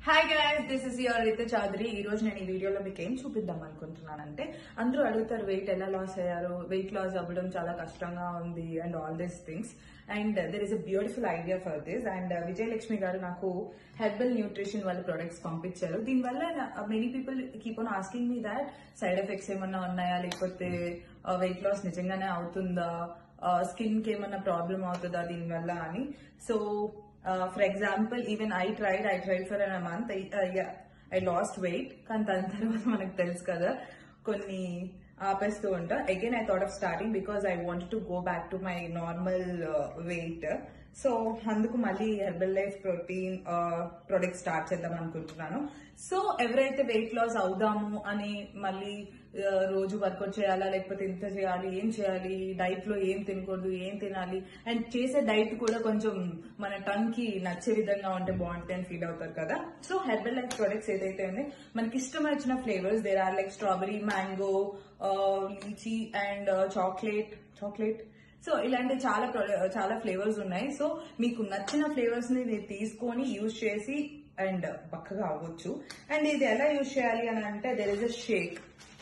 hi guys this is your Rita Chaudhary ఈ రోజు నేను ఈ వీడియోలో మీకు ఏం చూపిద్దాం అనుకుంటున్నానంటే అందరూ అడుగుతారు వెయిట్ ఎలా లాస్ అయ్యారు వెయిట్ లాస్ అవ్వడం చాలా కష్టంగా ఉంది and all these things and there is a beautiful idea for this and Vijayalakshmi garu నాకు హెర్బల్ న్యూట్రిషన్ వాళ్ళ ప్రొడక్ట్స్ పంపించారు దీనివల్ల many people keep on asking me that side effects ఏమన్నా ఉన్నాయా లేకపోతే వెయిట్ లాస్ నిజంగానే అవుతుందా స్కిన్ కి ఏమన్నా ప్రాబ్లం అవుతుందా దీనివల్ల అని so for example even I tried I tried for an month I lost weight కానీ దాని తర్వాత మనకు తెలుసు కదా కొన్ని ఆపేస్తూ ఉంటా again I thought of starting because I want to go back to my normal weight so అందుకు మళ్ళీ Herbalife protein product start చేద్దాం అనుకుంటున్నాను సో ఎవరైతే వెయిట్ లాస్ అవుదాము అని మళ్ళీ ఆ, రోజు వర్కౌట్ చేయాలా లేకపోతే ఇంత చేయాలి ఏం చేయాలి డైట్ లో ఏం తినకూడదు ఏం తినాలి అండ్ చేసే డైట్ కూడా కొంచెం మన టంగ్ కి నచ్చే విధంగా ఉంటే బాగుంటుంది అని ఫీల్ అవుతారు కదా సో హెర్బల్ లైఫ్ ప్రొడక్ట్స్ ఏదైతే ఉంది మనకి ఇష్టం వచ్చిన flavours there are like strawberry mango lychee and chocolate chocolate so ఇలాంటి చాలా ప్రొడ- చాలా ఫ్లేవర్స్ ఉన్నాయి సో మీకు నచ్చిన ఫ్లేవర్స్ ని మీరు తీసుకొని యూజ్ చేసి అండ్ పక్కగా అవ్వచ్చు అండ్ ఇది ఎలా యూజ్ చేయాలి అని అంటే there is a shake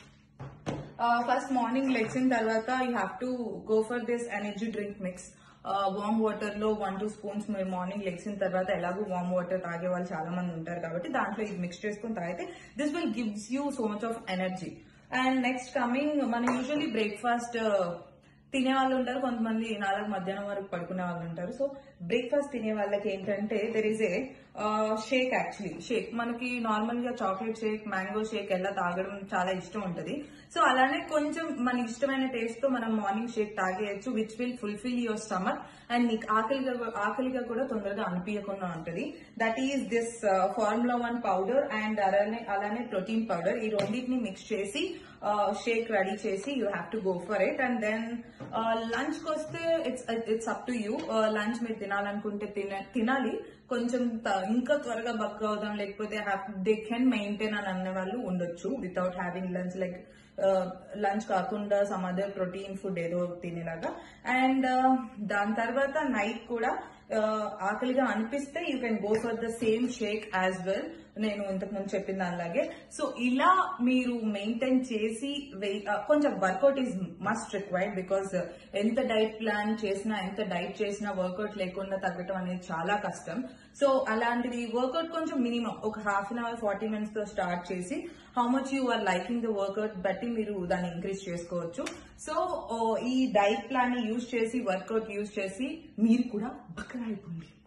first morning లెగ్సిన తర్వాత you have to go for this energy drink mix warm water లో వన్ టూ స్పూన్స్ మీరు మార్నింగ్ లెగ్సిన తర్వాత ఎలాగో వామ్ వాటర్ తాగే వాళ్ళు చాలా మంది ఉంటారు కాబట్టి దాంట్లో ఇది మిక్స్ చేసుకుని తాగితే this will gives you so much of energy and next coming మనం యూజువలీ బ్రేక్ఫాస్ట్ తినే వాళ్ళు ఉంటారు కొంతమంది నాలుగు మధ్యాహ్నం వరకు పడుకునే వాళ్ళు ఉంటారు సో బ్రేక్ఫాస్ట్ తినే వాళ్ళకి ఏంటంటే there is a shake actually shake మనకి నార్మల్ గా చాక్లెట్ షేక్ మ్యాంగో షేక్ ఎలా తాగడం చాలా ఇష్టం ఉంటది సో అలానే కొంచెం మన ఇష్టమైన టేస్ట్ తో మనం మార్నింగ్ షేక్ తాగేయచ్చు which will fulfil your stomach and నీకు ఆకలిగా ఆకలిగా కూడా తొందరగా అనిపించకుండా ఉంటది that is this formula one powder and అలానే అలానే ప్రోటీన్ పౌడర్ ఈ రెండింటిని మిక్స్ చేసి షేక్ రెడీ చేసి you have to go for it and then lunch కి వస్తే it's it's up to you lunch మీరు తినాలనుకుంటే తిన- తినాలి కొంచెం త- ఇంకా త్వరగా బక్క అవుదాం లేకపోతే దే కెన్ మెయింటైన్ అని అనే వాళ్ళు ఉండొచ్చు without having lunch like lunch కాకుండా సమ్ అదర్ ప్రోటీన్ ఫుడ్ ఏదో తినేలాగా అండ్ దాని తర్వాత నైట్ కూడా uh, ఆకలిగా అనిపిస్తే you can go for the same shake as well నేను ఇంతకు ముందు చెప్పిన దానిలాగే సో ఇలా మీరు మెయింటైన్ చేసి వెయి- uh, కొంచెం workout is must required because ఎంత డైట్ ప్లాన్ చేసినా ఎంత డైట్ చేసినా వర్కౌట్ లేకుండా తగ్గటం అనేది చాలా కష్టం సో అలాంటిది వర్కౌట్ కొంచెం మినిమం ఒక half an hour forty minutes తో స్టార్ట్ చేసి how much you are liking the workout బట్టి మీరు దాన్ని ఇంక్రీజ్ చేసుకోవచ్చు సో ఈ డైట్ ప్లాన్ ని యూజ్ చేసి వర్కౌట్ యూజ్ చేసి మీరు కూడా బక్కగా అయిపోండి